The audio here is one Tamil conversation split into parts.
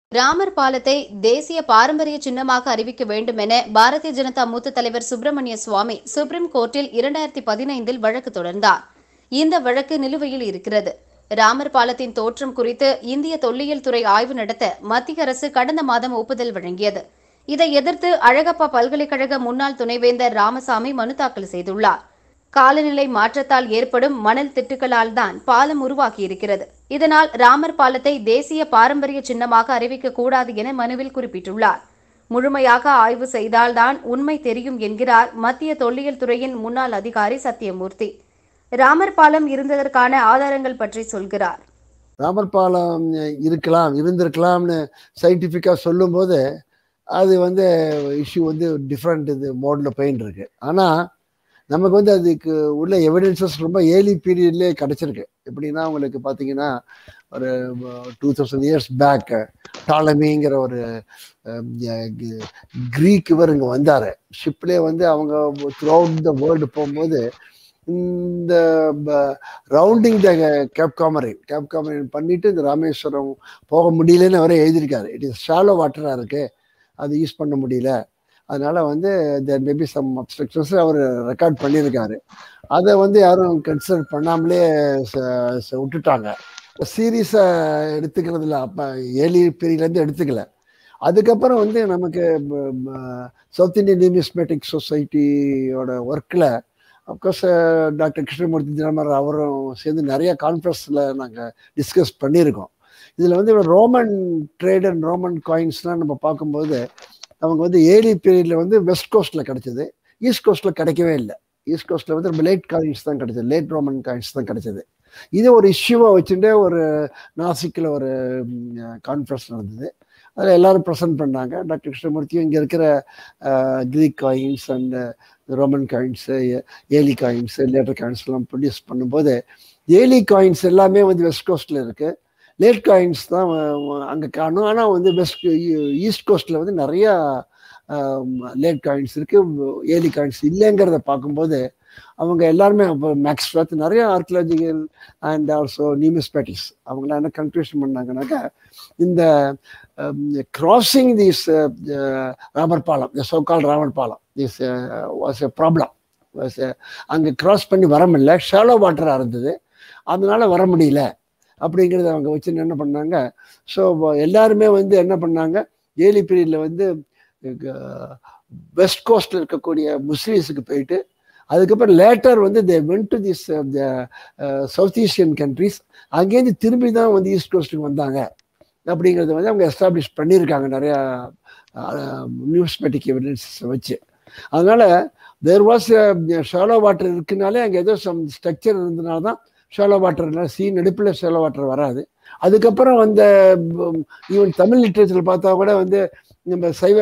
ராமர் பாலத்தை தேசிய பாரம்பரிய சின்னமாக அறிவிக்க வேண்டும் என பாரதிய ஜனதா மூத்த தலைவர் சுப்பிரமணிய சுவாமி சுப்ரீம் கோர்ட்டில் இரண்டாயிரத்தி பதினைந்தில் வழக்கு தொடர்ந்தார் இந்த வழக்கு நிலுவையில் இருக்கிறது ராமர் பாலத்தின் தோற்றம் குறித்து இந்திய தொல்லியல் துறை ஆய்வு நடத்த மத்திய அரசு கடந்த மாதம் ஒப்புதல் வழங்கியது இதை எதிர்த்து அழகப்பா பல்கலைக்கழக முன்னாள் துணைவேந்தர் ராமசாமி மனு தாக்கல் செய்துள்ளார் காலநிலை மாற்றத்தால் ஏற்படும் மணல் திட்டுகளால் தான் பாலம் உருவாகியிருக்கிறது இதனால் ராமர் பாலத்தை தேசிய பாரம்பரிய சின்னமாக அறிவிக்க கூடாது என மனுவில் குறிப்பிட்டுள்ளார் முழுமையாக ஆய்வு செய்தால்தான் உண்மை தெரியும் என்கிறார் மத்திய தொல்லியல் துறையின் முன்னாள் அதிகாரி சத்தியமூர்த்தி ராமர் பாலம் இருந்ததற்கான ஆதாரங்கள் பற்றி சொல்கிறார் ராமர் பாலம் இருக்கலாம் இருந்திருக்கலாம்னு சயின்டிஃபிக்காக சொல்லும்போது அது வந்து இஷ்யூ வந்து டிஃப்ரெண்ட் இது மோடில் போயின்னு இருக்கு ஆனால் நமக்கு வந்து அதுக்கு உள்ள எவிடன்சஸ் ரொம்ப ஏர்லி பீரியட்லேயே கிடச்சிருக்கு எப்படின்னா உங்களுக்கு பார்த்தீங்கன்னா ஒரு டூ தௌசண்ட் இயர்ஸ் பேக் டாலமிங்கிற ஒரு க்ரீக் இவர் இங்கே வந்தார் ஷிப்லேயே வந்து அவங்க த்ரூ அவுட் த வேர்ல்டு போகும்போது இந்த rounding the cape Comorin cape Comorin பண்ணிட்டு இந்த ராமேஸ்வரம் போக முடியலன்னு அவரே எழுதியிருக்காரு இட் இஸ் ஷாலோ வாட்டராக இருக்கு அது யூஸ் பண்ண முடியல அதனால வந்து தேர் மேபி சம் அப்ஸ்ட்ரக்ஷன்ஸ் அவர் ரெக்கார்ட் பண்ணியிருக்காரு அதை வந்து யாரும் கன்சிடர் பண்ணாமலே விட்டுட்டாங்க சீரியஸாக எடுத்துக்கிறதுல அப்போ ஏர்லி பீரியட்லேருந்து எடுத்துக்கல அதுக்கப்புறம் வந்து நமக்கு சவுத் இந்தியன் நியூமிஸ்மேட்டிக் சொசைட்டியோட ஒர்க்கில் அப்கோர்ஸ் டாக்டர் கிருஷ்ணமூர்த்தி தினமர் அவரும் சேர்ந்து நிறைய கான்ஃபரன்ஸில் நாங்கள் டிஸ்கஸ் பண்ணியிருக்கோம் இதில் வந்து ரோமன் ட்ரேட் அண்ட் ரோமன் காயின்ஸ்லாம் நம்ம பார்க்கும்போது அவங்க வந்து ஏர்லி பீரியடில் வந்து வெஸ்ட் கோஸ்ட்டில் கிடச்சிது ஈஸ்ட் கோஸ்ட்டில் கிடைக்கவே இல்லை ஈஸ்ட் கோஸ்ட்டில் வந்து ரொம்ப லேட் காயின்ஸ் தான் கிடச்சிது லேட் ரோமன் காயின்ஸ் தான் கிடச்சிது இது ஒரு இஷ்யூவாக வச்சுட்டு ஒரு நாசிக்கில் ஒரு கான்ஃபரன்ஸ் நடந்தது அதில் எல்லாரும் ப்ரெசென்ட் பண்ணாங்க டாக்டர் கிருஷ்ணமூர்த்தியும் இங்கே இருக்கிற Greek coins and Roman coins early coins later காயின்ஸ்லாம் ப்ரொடியூஸ் பண்ணும்போது ஏலி காயின்ஸ் எல்லாமே வந்து வெஸ்ட் கோஸ்ட்டில் இருக்குது லேட் காயின்ஸ் தான் அங்கே காணும் ஆனால் வந்து வெஸ்ட் ஈஸ்ட் கோஸ்ட்டில் வந்து நிறையா லேட் காயின்ஸ் இருக்குது ஏலி காயின்ஸ் இல்லைங்கிறத பார்க்கும்போது அவங்க எல்லாருமே மேக்ஸ் பார்த்து நிறைய ஆர்கியலாஜிக்கல் அண்ட் ஆல்சோ நியூமிஸ்பேட்டிக்ஸ் அவங்களாம் என்ன கன்க்ளூஷன் பண்ணாங்கன்னாக்கா இந்த கிராசிங் திஸ் ராமர் பாலம் த so called Ramar Palam this was a problem was அங்கே கிராஸ் பண்ணி வர முடியல ஷாலோ வாட்டராக இருந்தது அதனால வர முடியல அப்படிங்கிறத அவங்க வச்சு என்ன பண்ணாங்க ஸோ எல்லாருமே வந்து என்ன பண்ணாங்க ஏலி பீரியடில் வந்து வெஸ்ட் கோஸ்டில் இருக்கக்கூடிய முஸ்லீம்ஸுக்கு போயிட்டு அதுக்கப்புறம் லேட்டர் வந்து they went to this South Asian countries அங்கேருந்து திரும்பி தான் வந்து ஈஸ்ட் கோஸ்ட்டுக்கு வந்தாங்க அப்படிங்கிறத வந்து அவங்க எஸ்டாப்ளிஷ் பண்ணியிருக்காங்க நிறையா நியூஸ்மேட்டிக் எவிடன்ஸை வச்சு அதனால் தேர் வாஸ் ஷாலோ வாட்டர் இருக்குனாலே அங்கே ஏதோ சம் ஸ்ட்ரக்சர் இருந்தனால தான் ஷாலோ வாட்டர் சீ நடுப்பில் ஷாலோ வாட்டர் வராது அதுக்கப்புறம் வந்த ஈவன் தமிழ் லிட்ரேச்சர் பார்த்தா கூட வந்து நம்ம சைவ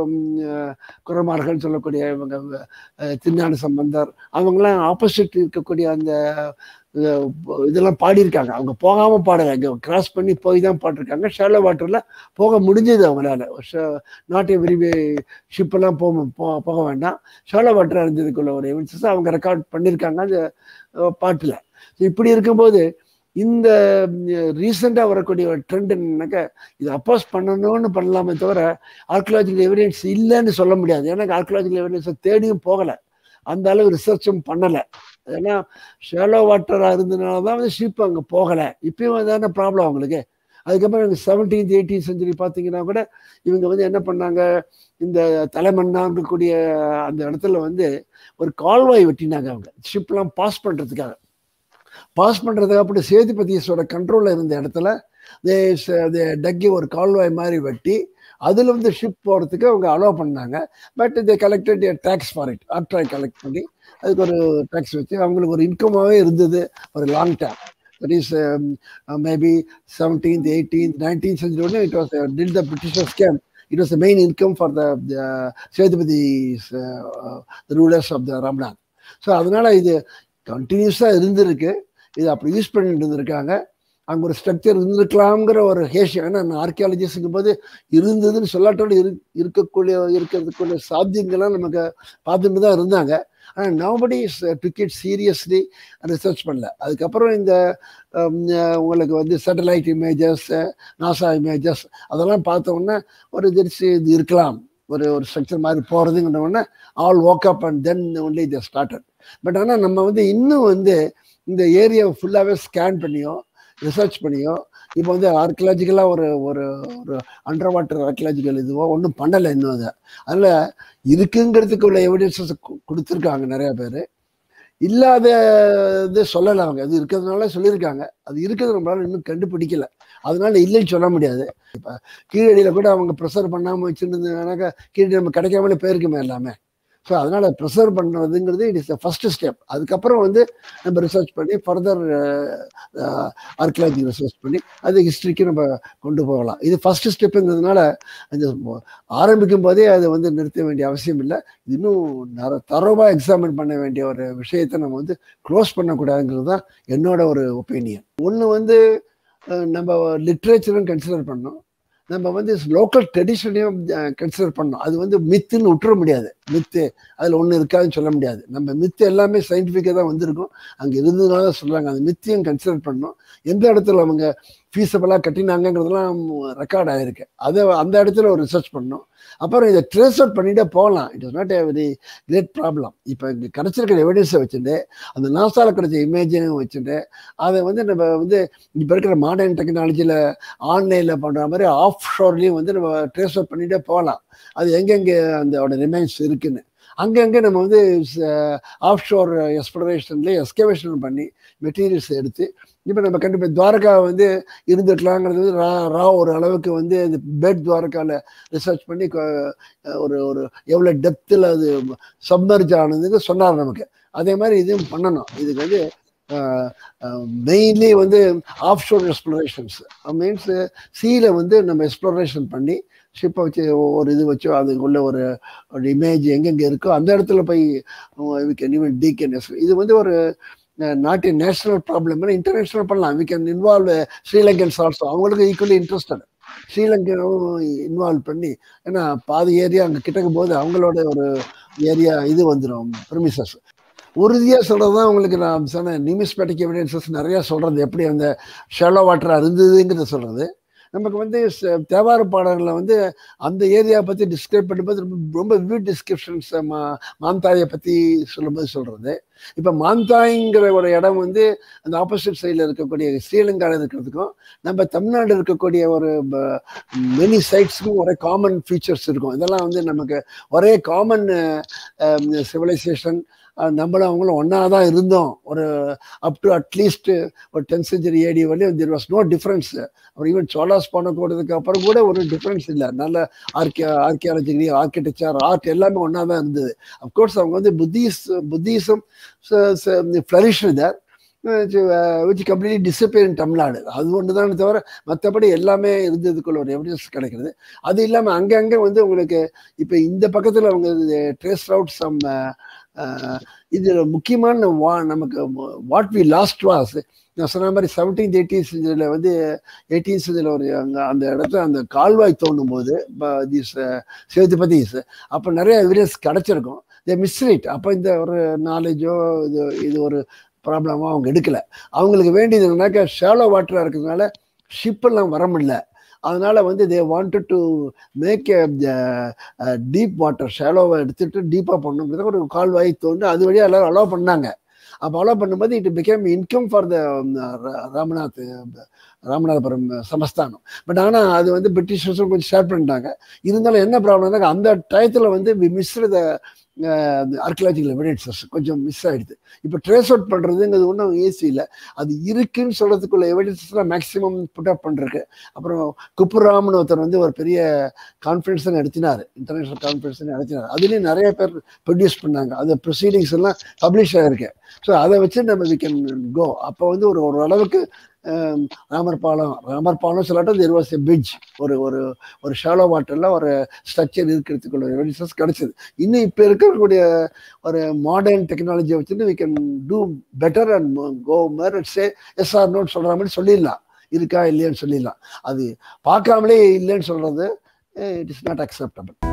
குரமார்கள் சொல்லக்கூடிய இவங்க திருஞான சம்பந்தர் அவங்களாம் ஆப்போசிட் இருக்கக்கூடிய அந்த இதெல்லாம் பாடியிருக்காங்க அவங்க போகாமல் பாடலை இங்கே கிராஸ் பண்ணி போய் தான் பாடிருக்காங்க ஷாலோ வாட்டரில் போக முடிஞ்சது அவங்களால நாட் எவ்ரி வே ஷிப்பெல்லாம் போக போக வேண்டாம் ஷாலோ வாட்டராக இருந்ததுக்குள்ள ஒரு எவிடன்ஸஸ் அவங்க ரெக்கார்ட் பண்ணியிருக்காங்க அந்த பாட்டில் இப்படி இருக்கும்போது இந்த ரீசெண்டாக வரக்கூடிய ஒரு ட்ரெண்ட் என்னன்னாக்கா இது அப்போஸ் பண்ணணும்னு பண்ணலாமே தவிர ஆர்கியலாஜிக்கல் எவிடன்ஸ் இல்லைன்னு சொல்ல முடியாது ஏன்னா ஆர்கியலாஜிக்கல் எவிடன்ஸை தேடியும் போகலை அந்த அளவு ரிசர்ச்சும் பண்ணலை ஏன்னா ஷேலோ வாட்டராக இருந்ததுனால தான் வந்து ஷிப் அங்கே போகலை இப்பயும் அதான ப்ராப்ளம் அவங்களுக்கு அதுக்கப்புறம் இவங்க செவன்டீன்த் எயிட்டீன் செஞ்சுரி பார்த்தீங்கன்னா கூட இவங்க வந்து என்ன பண்ணாங்க இந்த தலைமண்ணா இருக்கக்கூடிய அந்த இடத்துல வந்து ஒரு கால்வாய் வெட்டினாங்க அவங்க ஷிப்லாம் பாஸ் பண்ணுறதுக்காக பாஸ் பண்ணுறதுக்கு அப்படி சேதுபதியஸோட கண்ட்ரோலில் இருந்த இடத்துல டக்கி ஒரு கால்வாய் மாதிரி வெட்டி அதில் வந்து ஷிப் போகிறதுக்கு அவங்க அலோவ் பண்ணாங்க but they collected tax for it after collect பண்ணி அதுக்கு ஒரு டேக்ஸ் வச்சு அவங்களுக்கு ஒரு இன்கமாகவே இருந்தது ஒரு long time that is maybe seventeenth eighteenth nineteenth century it was till the Britishers came it was the main income for the Sethupathi rulers of the Ramnad so அதனால் இது கண்டினியூஸாக இருந்திருக்கு இது அப்படி யூஸ் பண்ணிட்டு இருந்திருக்காங்க அங்கே ஒரு ஸ்ட்ரக்சர் இருந்திருக்கலாம்ங்கிற ஒரு ஹேஷம் ஏன்னா நான் ஆர்கியாலஜிஸ்ட்ங்கும் போது இருந்ததுன்னு சொல்லாட்டோட இரு இருக்கக்கூடிய இருக்கிறதுக்குள்ள சாத்தியங்கள்லாம் நமக்கு பார்த்துட்டு தான் இருந்தாங்க ஆனால் nobody took it seriously research பண்ணல அதுக்கப்புறம் இந்த உங்களுக்கு வந்து சேட்டலைட் இமேஜஸ் நாசா இமேஜஸ் அதெல்லாம் பார்த்தோன்னே ஒரு தெரிச்சு இது இருக்கலாம் ஒரு ஒரு ஸ்ட்ரக்சர் மாதிரி போகிறதுங்கிற உடனே all work up and then only the started but ஆனால் நம்ம வந்து இன்னும் வந்து இந்த ஏரியாவை ஃபுல்லாகவே ஸ்கேன் பண்ணியோ ரிசர்ச் பண்ணியோ இப்போ வந்து ஆர்கியலாஜிக்கலாக ஒரு ஒரு ஒரு அண்டர் வாட்டர் ஆர்கியலாஜிக்கல் இதுவோ ஒன்றும் பண்ணலை இன்னும் அதை அதில் இருக்குங்கிறதுக்கு உள்ள எவிடன்சஸ் கொடுத்துருக்காங்க நிறைய பேர் இல்லாத இது சொல்லலை அவங்க அது இருக்கிறதுனால சொல்லியிருக்காங்க அது இருக்கிறது நம்மளால இன்னும் கண்டுபிடிக்கல அதனால இல்லைன்னு சொல்ல முடியாது இப்போ கீழடியில் கூட அவங்க ப்ரெஷர் பண்ணாமல் வச்சுருந்தாங்கனாக்கா கீழடி நம்ம கிடைக்காமலே போயிருக்குமே எல்லாமே ஸோ அதனால் ப்ரிசர்வ் பண்ணுறதுங்கிறது it is the first step அதுக்கப்புறம் வந்து நம்ம ரிசர்ச் பண்ணி ஃபர்தர் ஆர்கியாலஜி ரிசர்ச் பண்ணி அது ஹிஸ்ட்ரிக்கு நம்ம கொண்டு போகலாம் இது ஃபஸ்ட்டு ஸ்டெப்புங்கிறதுனால அந்த ஆரம்பிக்கும் போதே அதை வந்து நிறுத்த வேண்டிய அவசியம் இல்லை இன்னும் நர தரவாக எக்ஸாமின் பண்ண வேண்டிய ஒரு விஷயத்தை நம்ம வந்து க்ளோஸ் பண்ணக்கூடாதுங்கிறது தான் என்னோட ஒரு ஒப்பீனியன் ஒன்று வந்து நம்ம லிட்ரேச்சரும் கன்சிடர் பண்ணோம் நம்ம வந்து லோக்கல் ட்ரெடிஷனையும் கன்சிடர் பண்ணோம் அது வந்து மித்துன்னு விட்டுற முடியாது மித்து அதில் ஒன்றும் இருக்காதுன்னு சொல்ல முடியாது நம்ம மித்து எல்லாமே சயின்டிஃபிக்காக தான் வந்திருக்கும் அங்கே இருந்ததுனால தான் சொல்கிறாங்க அந்த மித்தையும் கன்சிடர் பண்ணோம் எந்த இடத்துல அவங்க ஃபீஸபிளாக கட்டினாங்கங்கிறதுலாம் ரெக்கார்ட் ஆகிருக்கு அதை அந்த இடத்துல ஒரு ரிசர்ச் பண்ணோம் அப்புறம் இதை ட்ரேஸ் அவுட் பண்ணிட்டே போகலாம் it is not a very great problem இப்போ இங்கே கிடச்சிருக்கிற எவிடன்ஸை வச்சுட்டு அந்த நாசாவில் கிடைச்ச இமேஜையும் வச்சுட்டு அதை வந்து நம்ம வந்து இப்போ இருக்கிற மாடர்ன் டெக்னாலஜியில் ஆன்லைனில் பண்ணுற மாதிரி ஆஃப் ஷோர்லேயும் வந்து நம்ம ட்ரேஸ் அவுட் பண்ணிகிட்டே போகலாம் அது எங்கெங்கே அந்த ரிமைன்ஸ் இருக்குன்னு அங்கங்கே நம்ம வந்து ஆஃப் ஷோர் எக்ஸ்ப்ளரேஷன்லேயே எஸ்கவேஷன் பண்ணி மெட்டீரியல்ஸ் எடுத்து இப்போ நம்ம கண்டிப்பாக துவாரகா வந்து இருந்துக்கலாங்கிறது வந்து ரா ரா ஒரு அளவுக்கு வந்து இந்த பெட் துவாரகாவில் ரிசர்ச் பண்ணி ஒரு ஒரு எவ்வளோ டெப்த்தில் அது சப்மர்ஜ் ஆனதுன்னு சொன்னார் நமக்கு அதே மாதிரி இதுவும் பண்ணணும் இதுக்கு வந்து மெயின்லி வந்து ஆஃப் ஷோர் எக்ஸ்ப்ளரேஷன்ஸ் மீன்ஸ் சீல வந்து நம்ம எக்ஸ்ப்ளரேஷன் பண்ணி ஷிப்பை வச்சு ஒரு இது வச்சோ அதுக்குள்ள ஒரு ஒரு இமேஜ் எங்கெங்கே இருக்கோ அந்த இடத்துல போய் வி கேன் ஈவன் டீ கேன் இது வந்து ஒரு not a national problem international பண்ணலாம் we can involve Sri Lankans also equally ஈக்குவலி இன்ட்ரெஸ்டட் ஸ்ரீலங்காவும் இன்வால்வ் பண்ணி ஏன்னா பாதி ஏரியா அங்கே கிட்டக்கும் போது அவங்களோட ஒரு ஏரியா இது வந்துடும் ப்ரிமிசஸ் உறுதியாக சொல்கிறது தான் உங்களுக்கு நான் சொன்னேன் நிமிஸ்பேட்டிக் எவிடன்சஸ் நிறையா சொல்கிறது எப்படி அந்த ஷெலோ வாட்டராக இருந்ததுங்கிறத சொல்கிறது நமக்கு வந்து தேவார பாடல்களில் வந்து அந்த ஏரியா பற்றி டிஸ்கிரைப் பண்ணும்போது ரொம்ப ரொம்ப விவிட் டிஸ்கிரிப்ஷன்ஸ் மா மாந்தாயை பற்றி சொல்லும்போது சொல்கிறது இப்போ மாந்தாய்ங்கிற ஒரு இடம் வந்து அந்த ஆப்போசிட் சைடில் இருக்கக்கூடிய ஸ்ரீலங்காவில் இருக்கிறதுக்கும் நம்ம தமிழ்நாடு இருக்கக்கூடிய ஒரு மெனி சைட்ஸுக்கும் ஒரே காமன் ஃபீச்சர்ஸ் இருக்கும் இதெல்லாம் வந்து நமக்கு ஒரே காமன் சிவிலைசேஷன் நம்மளும் அவங்களும் ஒன்றா தான் இருந்தோம் ஒரு அப் டு அட்லீஸ்ட் ஒரு டென்த் செஞ்சுரி ஏடி வரையும் தெர் வாஸ் நோ டிஃப்ரென்ஸ் அப்புறம் ஈவன் சோலாஸ் பண்ண கூடதுக்கு அப்புறம் கூட ஒரு டிஃப்ரென்ஸ் இல்லை நல்ல ஆர்கியா ஆர்கியாலஜி ஆர்கிடெக்சர் ஆர்ட் எல்லாமே ஒன்றா தான் இருந்தது அப்கோர்ஸ் அவங்க வந்து Buddhists Buddhism flourish there which completely disappear in Tamil Nadu அது ஒன்று தானே தவிர மற்றபடி எல்லாமே இருந்ததுக்குள்ள ஒரு எவிடன்ஸ் கிடைக்கிறது அது இல்லாமல் அங்கங்கே வந்து உங்களுக்கு இப்போ இந்த பக்கத்தில் அவங்க ட்ரேஸ் அவுட் சம் இதில் முக்கியமான வா நமக்கு வாட் வி லாஸ்ட் வாஸ் நான் சொன்ன மாதிரி செவன்டீன்த் எயிட்டீன் செஞ்சுரியில் வந்து எயிட்டீன் செஞ்சுரியில் ஒரு அங்கே அந்த இடத்துல அந்த கால்வாய் தோண்டும் போது திஸ் சேதுபதிஸ் அப்போ நிறைய எவிடன்ஸ் கிடச்சிருக்கும் தே மிஸ்ரீட் அப்போ இந்த ஒரு நாலேஜோ இது இது ஒரு ப்ராப்ளமாக அவங்க எடுக்கலை அவங்களுக்கு வேண்டியது என்னன்னாக்கா ஷேலோ வாட்டராக இருக்கிறதுனால ஷிப்பெல்லாம் வர முடியல அதனால வந்து they wanted to make deep water ஷேலோவை எடுத்துட்டு டீப்பாக பண்ணுங்கிறத ஒரு கால்வாய் தோண்டு அது வழியாக எல்லாரும் அலோவ் பண்ணாங்க அப்போ அலோவ் பண்ணும்போது it became income for the Ramnad Ramanathapuram சமஸ்தானம் பட் ஆனால் அது வந்து பிரிட்டிஷர்ஸும் கொஞ்சம் ஷேர் பண்ணிட்டாங்க இருந்தாலும் என்ன ப்ராப்ளம்னாக்க அந்த டயத்தில் வந்து we missed the archaeological evidences கொஞ்சம் மிஸ் ஆகிடுது இப்போ ட்ரேஸ் அவுட் பண்ணுறதுங்கிறது ஒன்றும் ஈஸி இல்லை அது இருக்குன்னு சொல்கிறதுக்குள்ள எவிடன்சஸ்லாம் மேக்ஸிமம் புட் அப் பண்ணுறக்கு அப்புறம் குப்புராம்னு ஒருத்தர் வந்து ஒரு பெரிய கான்ஃபரன்ஸ் நடத்தினார் இன்டர்நேஷ்னல் கான்ஃபரன்ஸ் நடத்தினார் அதுலேயும் நிறைய பேர் ப்ரொடியூஸ் பண்ணாங்க அந்த ப்ரொசீடிங்ஸ் எல்லாம் பப்ளிஷ் ஆகிருக்கு ஸோ அதை வச்சு நம்ம வி கேன் கோ அப்போ வந்து ஒரு ஒரு அளவுக்கு ராமர் பாலம் ராமர் பாலம் சொல்லாட்டும் தெர் வாஸ் எ பிரிட்ஜ் ஒரு ஒரு ஒரு ஷாலோ வாட்டரில் ஒரு ஸ்ட்ரக்சர் இருக்கிறதுக்குள்ள எவிடன்சஸ் கிடைச்சது இன்னும் இப்போ இருக்கக்கூடிய ஒரு மாடர்ன் டெக்னாலஜியை வச்சுட்டு we can do better and go more say S R note சொல்கிற மாதிரி சொல்லிடலாம் இருக்கா இல்லையான்னு சொல்லிடலாம் அது பார்க்காமலே இல்லைன்னு சொல்றது இட் இஸ் நாட் அக்செப்டபிள்